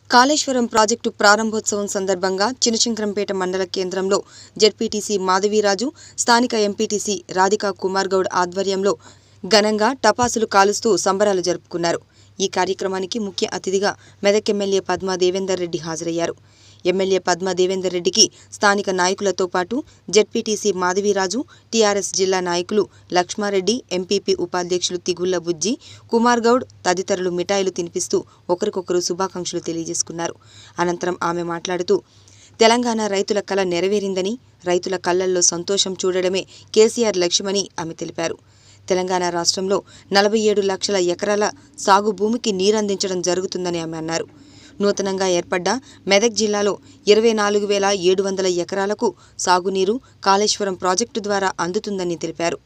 Kaleshwaram project ప్రారంభోత్సవం సందర్భంగా చినశంకరంపేట మండల కేంద్రంలో జెడ్పీటీసీ మాధవీరాజు స్థానిక ఎంపీటీసీ రాధికా కుమార్ గౌడ్ ఆధ్వర్యంలో ఘనంగా టపాసులు కాలుస్తూ సంబరాలు జరుపుకున్నారు ఈ కార్యక్రమానికి ముఖ్య అతిథిగా మెదక్ ఎమ్మెల్యే పద్మా దేవేందర్ రెడ్డి హాజరయ్యారు ఎమ్మెల్యే పద్మా దేవేందర్ రెడ్డికి స్థానిక నాయకులతో పాటు జెడ్పీటీసీ మాధవీరాజు టీఆర్ఎస్ జిల్లా నాయకులు లక్ష్మారెడ్డి ఎంపీపీ ఉపాధ్యక్షులు తిగుళ్ల బుజ్జి కుమార్ గౌడ్ తదితరులు మిఠాయిలు తినిపిస్తూ ఒకరికొకరు శుభాకాంక్షలు తెలియజేసుకున్నారు అనంతరం ఆమె మాట్లాడుతూ తెలంగాణ రైతుల కల నెరవేరిందని రైతుల కళ్లల్లో సంతోషం చూడడమే కేసీఆర్ లక్ష్యమని ఆమె తెలిపారు తెలంగాణ రాష్ట్రంలో నలభై ఏడు లక్షల ఎకరాల సాగు భూమికి నీరందించడం జరుగుతుందని ఆమె అన్నారు నూతనంగా ఏర్పడ్డ మెదక్ జిల్లాలో ఇరవై నాలుగు వేల ఏడు వందల ఎకరాలకు సాగునీరు కాళేశ్వరం ప్రాజెక్టు ద్వారా అందుతుందని తెలిపారు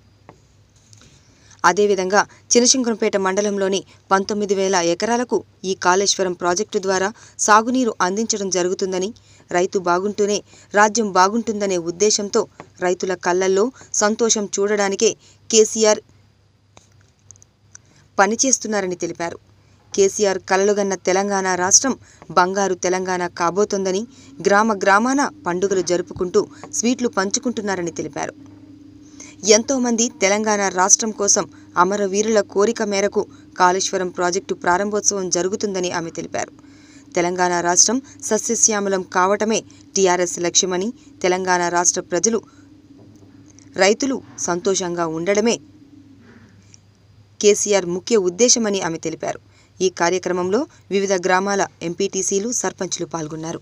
అదేవిధంగా చినశంకరంపేట మండలంలోని పంతొమ్మిది వేల ఎకరాలకు ఈ కాళేశ్వరం ప్రాజెక్టు ద్వారా సాగునీరు అందించడం జరుగుతుందని రైతు బాగుంటూనే రాజ్యం బాగుంటుందనే ఉద్దేశంతో రైతుల కళ్ళల్లో సంతోషం చూడడానికే కేసీఆర్ పనిచేస్తున్నారని తెలిపారు కేసీఆర్ కలలుగన్న తెలంగాణ రాష్ట్రం బంగారు తెలంగాణ కాబోతోందని గ్రామ గ్రామాన పండుగలు జరుపుకుంటూ స్వీట్లు పంచుకుంటున్నారని తెలిపారు ఎంతోమంది తెలంగాణ రాష్ట్రం కోసం అమరవీరుల కోరిక మేరకు కాళేశ్వరం ప్రాజెక్టు ప్రారంభోత్సవం జరుగుతుందని ఆమె తెలిపారు తెలంగాణ రాష్ట్రం సస్యశ్యామలం కావటమే టీఆర్ఎస్ లక్ష్యమని తెలంగాణ రాష్ట్ర ప్రజలు రైతులు సంతోషంగా ఉండడమే కేసీఆర్ ముఖ్య ఉద్దేశమని ఆమె తెలిపారు ఈ కార్యక్రమంలో వివిధ గ్రామాల ఎంపీటీసీలు సర్పంచ్లు పాల్గొన్నారు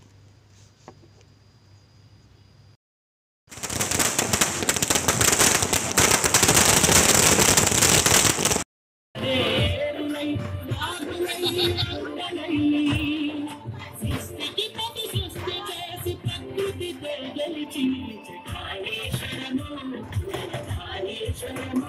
సృష్టికి ప్రతి సృష్టి చేసి ప్రకృతితో గెలిచి కాళేశ్వరము కాళేశ్వరము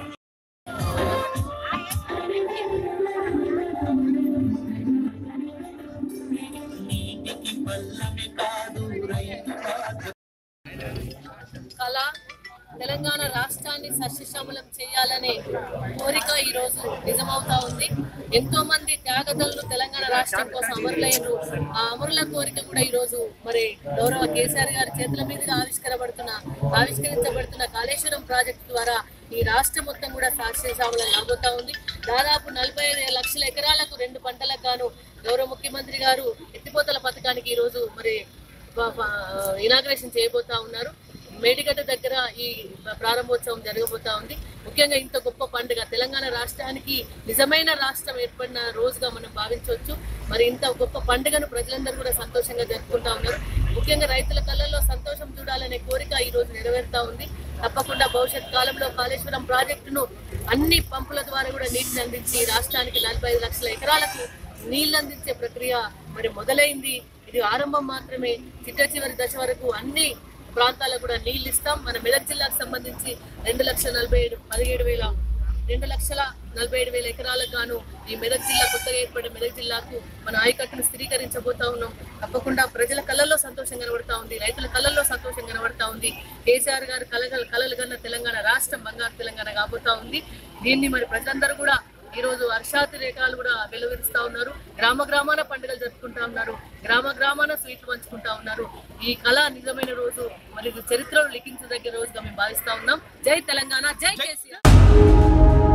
నీటికి పల్లవి కాదు రైతు కాదు కళ తెలంగాణ రాష్ట్రాన్ని సస్యశ్యామలం చేయాలనే కోరిక ఈ రోజు నిజమవుతా ఉంది ఎంతో మంది త్యాగదలు తెలంగాణ రాష్ట్రం కోసం అమరులైనరు ఆ అమరుల కోరిక కూడా ఈ రోజు మరి గౌరవ కేసీఆర్ గారి చేతుల మీదుగా ఆవిష్కరపడుతున్న ఆవిష్కరించబడుతున్న కాళేశ్వరం ప్రాజెక్టు ద్వారా ఈ రాష్ట్రం మొత్తం కూడా సస్యశ్యామలం కాబోతా ఉంది దాదాపు నలభై ఐదు లక్షల ఎకరాలకు రెండు పంటలకు గాను గౌరవ ముఖ్యమంత్రి గారు ఎత్తిపోతల పథకానికి ఈ రోజు మరి ఇనాగ్రేషన్ చేయబోతా ఉన్నారు మేడిగడ్డ దగ్గర ఈ ప్రారంభోత్సవం జరగబోతా ఉంది ముఖ్యంగా ఇంత గొప్ప పండుగ తెలంగాణ రాష్ట్రానికి నిజమైన రాష్ట్రం ఏర్పడిన రోజుగా మనం భావించవచ్చు మరి ఇంత గొప్ప పండుగను ప్రజలందరూ కూడా సంతోషంగా జరుపుకుంటా ఉన్నారు ముఖ్యంగా రైతుల కళ్ళల్లో సంతోషం చూడాలనే కోరిక ఈ రోజు నెరవేరుతా ఉంది తప్పకుండా భవిష్యత్ కాలంలో కాళేశ్వరం ప్రాజెక్టును అన్ని పంపుల ద్వారా కూడా నీటిని అందించి రాష్ట్రానికి నలభై ఐదు లక్షల ఎకరాలకు నీళ్లు అందించే ప్రక్రియ మరి మొదలైంది ఇది ఆరంభం మాత్రమే చిట్ట చివరి దశ వరకు అన్ని ప్రాంతాలకు కూడా నీళ్లు ఇస్తాం మన మెదక్ జిల్లాకు సంబంధించి రెండు లక్షల నలభై ఏడు పదిహేడు వేల రెండు లక్షల నలభై ఏడు వేల ఎకరాలకు గాను ఈ మెదక్ జిల్లా కొత్తగా ఏర్పడిన మెదక్ జిల్లాకు మన ఆయకట్టును స్థిరీకరించబోతా ఉన్నాం తప్పకుండా ప్రజల కళ్ళల్లో సంతోషం కనబడతా ఉంది రైతుల కళ్ళల్లో సంతోషం కనబడతా ఉంది కేసీఆర్ గారు కలగల కలలు కన్న తెలంగాణ రాష్ట్రం బంగారు తెలంగాణ కాబోతా ఉంది దీన్ని మరి ప్రజలందరూ కూడా ఈ రోజు వర్షాతిరేకాలు కూడా వెలువరిస్తా ఉన్నారు గ్రామ గ్రామాన పండుగలు జరుపుకుంటా ఉన్నారు గ్రామ గ్రామాన స్వీట్లు పంచుకుంటా ఉన్నారు ఈ కళ నిజమైన రోజు మరి ఇది చరిత్రలో లిఖించదగ్గ రోజుగా మేము భావిస్తా ఉన్నాం జై తెలంగాణ జై కేసీఆర్